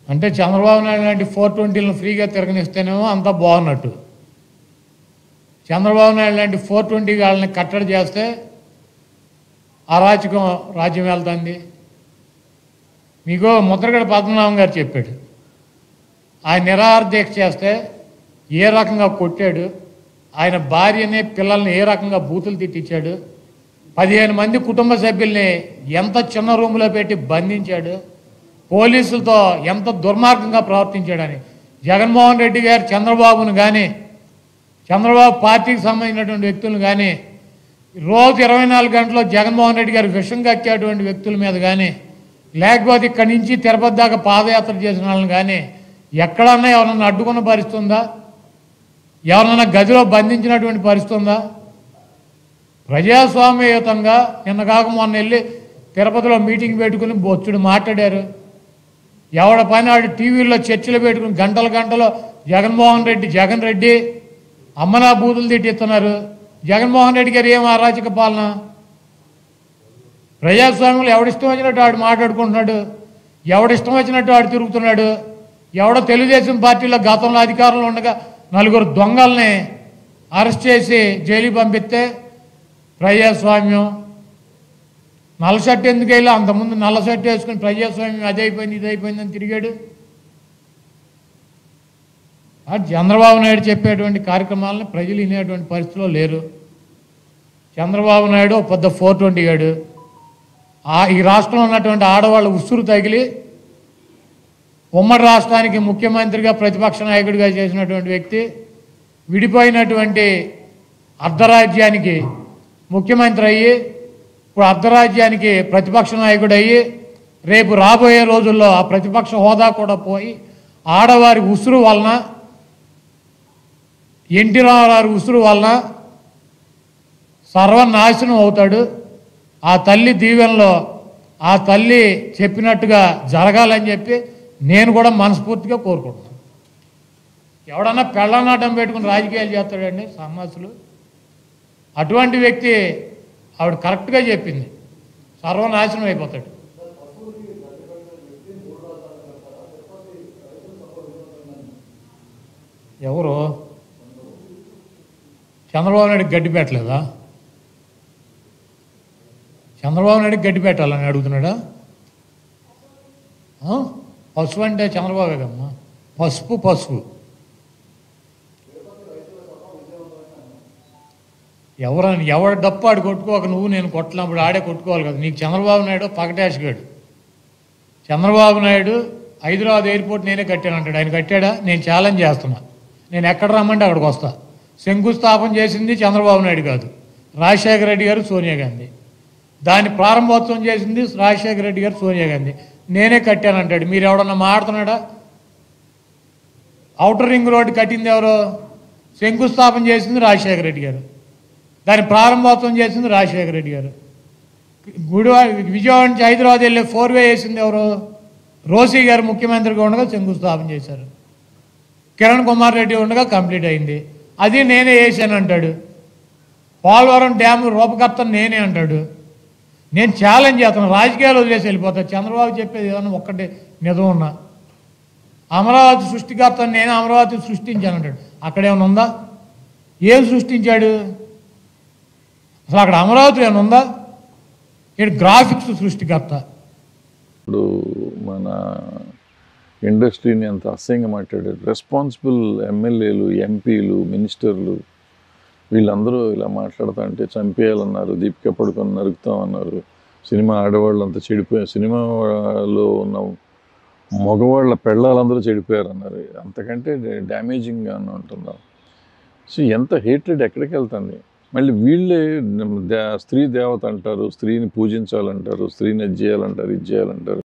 అంటే చంద్రబాబు నాయుడు లాంటి ఫోర్ ట్వంటీలను ఫ్రీగా తిరగనిస్తేనేమో అంతా బాగున్నట్టు చంద్రబాబు నాయుడు లాంటి ఫోర్ ట్వంటీ వాళ్ళని కట్టడి చేస్తే అరాచకం రాజ్యం వెళ్తుంది మీకు ముద్రగడ పద్మనాభం గారు చెప్పాడు ఆయన నిరాహార దీక్ష చేస్తే ఏ రకంగా కొట్టాడు ఆయన భార్యని పిల్లల్ని ఏ రకంగా బూతులు తిట్టించాడు పదిహేను మంది కుటుంబ సభ్యుల్ని ఎంత చిన్న రూములో పెట్టి బంధించాడు పోలీసులతో ఎంత దుర్మార్గంగా ప్రవర్తించాడని జగన్మోహన్ రెడ్డి గారు చంద్రబాబును కానీ చంద్రబాబు పార్టీకి సంబంధించినటువంటి వ్యక్తులను కానీ రోజు ఇరవై నాలుగు గంటల్లో జగన్మోహన్ రెడ్డి గారు విషం కక్కేటువంటి వ్యక్తుల మీద కానీ లేకపోతే ఇక్కడి నుంచి తిరుపతి దాకా పాదయాత్ర చేసిన వాళ్ళని కానీ ఎక్కడన్నా ఎవరన్నా అడ్డుకున్న పరిస్థితి ఉందా ఎవరన్నా గదిలో బంధించినటువంటి పరిస్థితి ఉందా ప్రజాస్వామ్యయుతంగా నిన్న కాక మొన్న వెళ్ళి తిరుపతిలో మీటింగ్ పెట్టుకుని బొచ్చుడు మాట్లాడారు ఎవడ పని ఆడు టీవీలో చర్చలు పెట్టుకుని గంటల గంటలో జగన్మోహన్ రెడ్డి జగన్ రెడ్డి అమ్మనా బూతులు తిట్టిస్తున్నారు జగన్మోహన్ రెడ్డి గారు ఏం అరాచక పాలన ప్రజాస్వామ్యంలో ఎవడిష్టం వచ్చినట్టు ఆడు మాట్లాడుకుంటున్నాడు ఎవడిష్టం వచ్చినట్టు ఆడు తిరుగుతున్నాడు ఎవడో తెలుగుదేశం పార్టీలో గతంలో అధికారంలో ఉండగా నలుగురు దొంగల్ని అరెస్ట్ చేసి జైలుకి పంపిస్తే ప్రజాస్వామ్యం నల్ల షర్ట్ ఎందుకు వెళ్ళి అంతకుముందు నల్ల షర్ట్ వేసుకుని ప్రజాస్వామ్యం అది అయిపోయింది ఇది అయిపోయిందని తిరిగాడు ఆ చంద్రబాబు నాయుడు చెప్పేటువంటి కార్యక్రమాలను ప్రజలు వినేటువంటి పరిస్థితిలో లేరు చంద్రబాబు నాయుడు ఒక పెద్ద ఫోర్ ట్వంటీ గాడు ఆ ఈ రాష్ట్రంలో ఉన్నటువంటి ఆడవాళ్ళు ఉసురు తగిలి ఉమ్మడి రాష్ట్రానికి ముఖ్యమంత్రిగా ప్రతిపక్ష నాయకుడిగా చేసినటువంటి వ్యక్తి విడిపోయినటువంటి అర్ధరాజ్యానికి ముఖ్యమంత్రి అయ్యి ఇప్పుడు అర్ధరాజ్యానికి ప్రతిపక్ష నాయకుడు అయ్యి రేపు రాబోయే రోజుల్లో ఆ ప్రతిపక్ష హోదా కూడా పోయి ఆడవారి ఉసురు వలన ఎన్టీ రామారావు ఉసురు వలన సర్వనాశనం అవుతాడు ఆ తల్లి దీవెనలో ఆ తల్లి చెప్పినట్టుగా జరగాలని చెప్పి నేను కూడా మనస్ఫూర్తిగా కోరుకుంటున్నాను ఎవడన్నా పెళ్ళనాటం పెట్టుకుని రాజకీయాలు చేస్తాడండి సమాసులు అటువంటి వ్యక్తి ఆవిడ కరెక్ట్గా చెప్పింది సర్వనాశనం అయిపోతాడు ఎవరు చంద్రబాబు నాయుడు గడ్డి పెట్టలేదా చంద్రబాబు నాయుడు గడ్డి పెట్టాలని అడుగుతున్నాడా ఆ? పసుపు అంటే చంద్రబాబు కదమ్మా పసుపు పసుపు ఎవరని ఎవడు డప్పు ఆడు కొట్టుకోక నువ్వు నేను కొట్టినప్పుడు ఆడే కొట్టుకోవాలి కదా నీకు చంద్రబాబు నాయుడు పకటేషగాడు చంద్రబాబు నాయుడు హైదరాబాద్ ఎయిర్పోర్ట్ నేనే కట్టాను అంటాడు ఆయన కట్టాడా నేను ఛాలెంజ్ చేస్తున్నా నేను ఎక్కడ రమ్మంటే అక్కడికి వస్తా శంకుస్థాపన చేసింది చంద్రబాబు నాయుడు కాదు రాజశేఖర రెడ్డి గారు సోనియా గాంధీ దాన్ని ప్రారంభోత్సవం చేసింది రాజశేఖర రెడ్డి గారు సోనియా గాంధీ నేనే కట్టాను అంటాడు మీరు ఎవడన్నా మాడుతున్నాడా ఔటర్ రింగ్ రోడ్డు కట్టింది ఎవరు శంకుస్థాపన చేసింది రాజశేఖర రెడ్డి గారు దాన్ని ప్రారంభోత్సవం చేసింది రాజశేఖర రెడ్డి గారు గుడివాడ విజయవాడ నుంచి హైదరాబాద్ వెళ్ళే ఫోర్ వే వేసింది ఎవరు రోసీ గారు ముఖ్యమంత్రిగా ఉండగా శంకుస్థాపన చేశారు కిరణ్ కుమార్ రెడ్డి ఉండగా కంప్లీట్ అయింది అది నేనే వేసాను అంటాడు పోలవరం డ్యామ్ రూపకర్త నేనే అంటాడు నేను ఛాలెంజ్ చేస్తాను రాజకీయాలు వదిలేసి వెళ్ళిపోతా చంద్రబాబు చెప్పేది ఏదన్నా ఒక్కటి నిజం ఉన్నా అమరావతి సృష్టికర్త నేను అమరావతి సృష్టించాను అంటాడు అక్కడేమైనా ఉందా ఏం సృష్టించాడు అసలు అక్కడ అమరావతి ఏమైనా ఉందా ఇక్కడ గ్రాఫిక్స్ సృష్టికర్త ఇప్పుడు మన ఇండస్ట్రీని అంత అసహ్యంగా మాట్లాడారు రెస్పాన్సిబుల్ ఎమ్మెల్యేలు ఎంపీలు మినిస్టర్లు వీళ్ళందరూ ఇలా మాట్లాడుతా అంటే చంపేయాలన్నారు దీపిక పడుకొని నరుకుతామన్నారు సినిమా ఆడవాళ్ళు అంతా చెడిపోయారు సినిమాలో ఉన్న మగవాళ్ళ పెళ్ళాలందరూ చెడిపోయారు అన్నారు అంతకంటే డ్యామేజింగ్గా ఉంటున్నాం సో ఎంత హేట్రెడ్ ఎక్కడికి వెళ్తుంది మళ్ళీ వీళ్ళే దే- స్త్రీ దేవత అంటారు స్త్రీని పూజించాలంటారు స్త్రీని అది చేయాలంటారు ఇది చేయాలంటారు